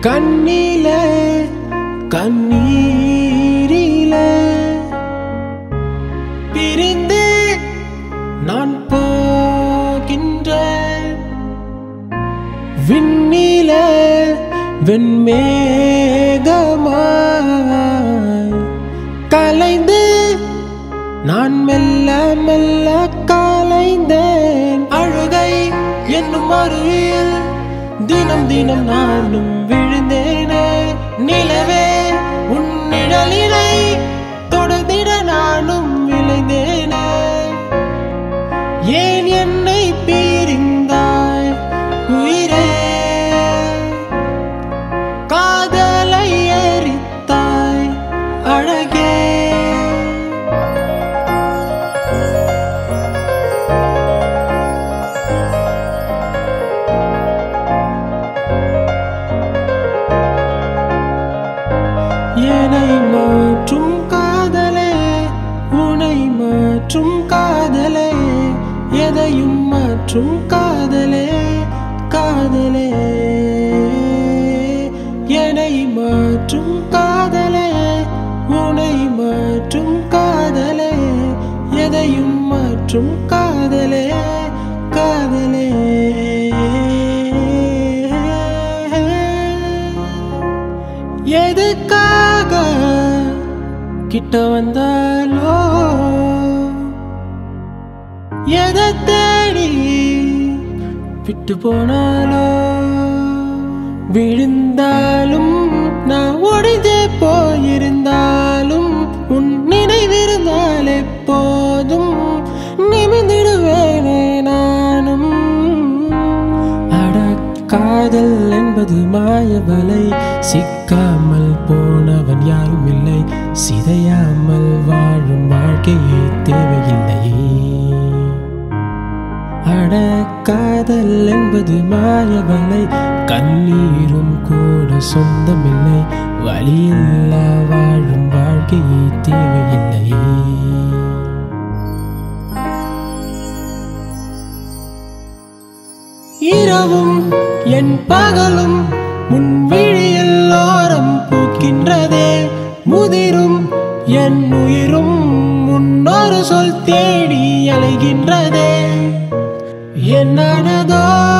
கண்ணில கண்ணீரில பிரிந்து நான் போகின்றேன் விண்ணில வெண்மேகமாய் கலைந்து நான் மெல்ல மெல்ல கலைந்தேன் அழுகை என்னும் அருவியில் தினம் தினம் நானும் விழுந்தேனே நிலவே உன் நிழலினை தொடர்ந்திட நானும் விளைந்தேனே ஏன் என்னை பிரிந்தாய் உயிரே காதலை எரித்தாய் அழகே என்னை மாற்றும் காதலே உனை மாற்றும் காதலே எதையும் மாற்றும் காதலே காதலே என்னை மாற்றும் காதலே உனை மாற்றும் காதலே எதையும் மாற்றும் காதலே காதலே எதுக்காக கிட்ட வந்தாலோ எதை தேடி விட்டு போனாலோ விழுந்தாலும் நான் ஒடிஞ்சே போயிருந்தாலும் உன் நினைவிருந்தால் எப்போதும் நிமிந்திடுவேனே நானும் அட காதல் என்பது மாயவலை சிக்காமல் போனவன் யாரும் இல்லை சிதையாமல் வாழும் வாழ்க்கையே தேவையில்லையே அட காதல் என்பது மாயவலை கண்ணீரும் கூட சொந்தமில்லை வழியில்லா வாழும் வாழ்க்கையே தேவையில்லையே இரவும் என் பகலும் முன் விழியில் ஓரம் பூக்கின்றதே முதிரும் என் உயிரும் முன்னொரு சொல் தேடி அலைகின்றதே என்னானதோ